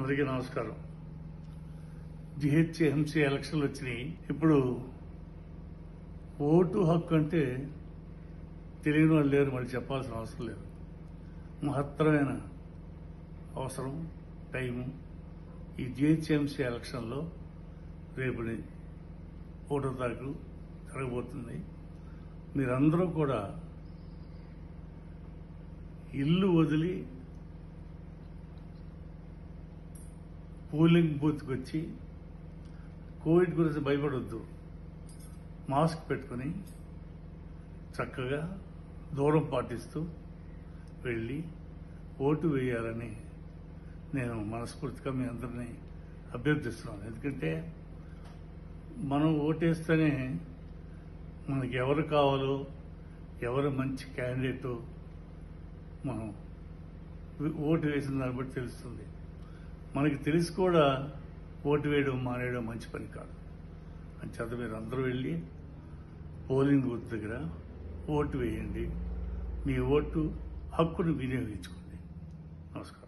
అందరికీ నమస్కారం జిహెచ్ఎంసీ ఎలక్షన్లు వచ్చినాయి ఇప్పుడు ఓటు హక్కు అంటే తెలియని వాళ్ళు లేరు మళ్ళీ చెప్పాల్సిన అవసరం లేదు మహత్తరమైన అవసరం టైము ఈ జిహెచ్ఎంసీ ఎలక్షన్లో రేపు ఒకటో తారీఖు జరగబోతుంది మీరందరూ కూడా ఇల్లు వదిలి పోలింగ్ బూత్కి వచ్చి కోవిడ్ గురించి భయపడొద్దు మాస్క్ పెట్టుకుని చక్కగా దూరం పాటిస్తూ వెళ్ళి ఓటు వేయాలని నేను మనస్ఫూర్తిగా మీ అందరినీ అభ్యర్థిస్తున్నాను ఎందుకంటే మనం ఓటేస్తేనే మనకి ఎవరు కావాలో ఎవరు మంచి క్యాండిడేట్ మనం ఓటు వేసిన దాన్ని బట్టి తెలుస్తుంది మనకి తెలిసి కూడా ఓటు వేయడం మానేయడం మంచి పని కాదు అని చేత మీరు అందరూ వెళ్ళి పోలింగ్ బూత్ దగ్గర ఓటు వేయండి మీ ఓటు హక్కును వినియోగించుకోండి నమస్కారం